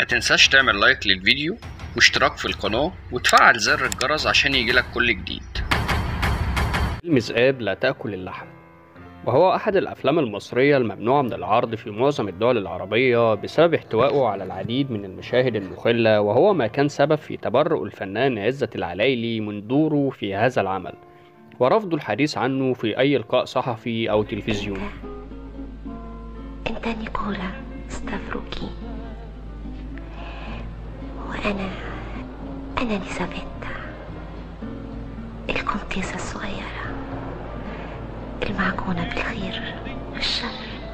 ما تنساش تعمل لايك للفيديو واشتراك في القناة وتفعل زر الجرس عشان يجيلك كل جديد فيلم ذئاب لا تأكل اللحم وهو أحد الأفلام المصرية الممنوعة من العرض في معظم الدول العربية بسبب احتوائه على العديد من المشاهد المخلة وهو ما كان سبب في تبرؤ الفنان عزت العلايلي من دوره في هذا العمل ورفض الحديث عنه في أي لقاء صحفي أو تلفزيوني أنت نيكولا ستافروكي وأنا أنا ليزابيتا الكونتيسة الصغيرة المعجونة بالخير والشر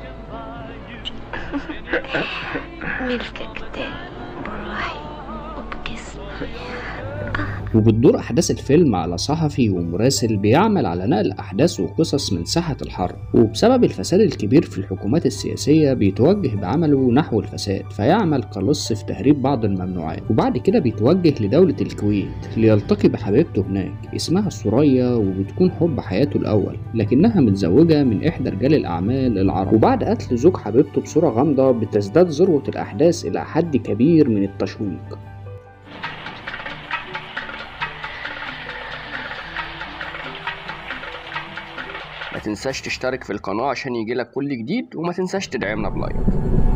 ملكك تاني بروحي وبجسمي وبتدور أحداث الفيلم على صحفي ومراسل بيعمل على نقل أحداث وقصص من ساحة الحرب وبسبب الفساد الكبير في الحكومات السياسية بيتوجه بعمله نحو الفساد فيعمل كلص في تهريب بعض الممنوعات وبعد كده بيتوجه لدولة الكويت ليلتقي بحبيبته هناك اسمها سوريا وبتكون حب حياته الأول لكنها متزوجة من إحدى رجال الأعمال العرب وبعد قتل زوج حبيبته بصورة غامضة بتزداد ذروة الأحداث إلى حد كبير من التشويق ما تنساش تشترك في القناة عشان يجيلك كل جديد وما تنساش تدعمنا بلايك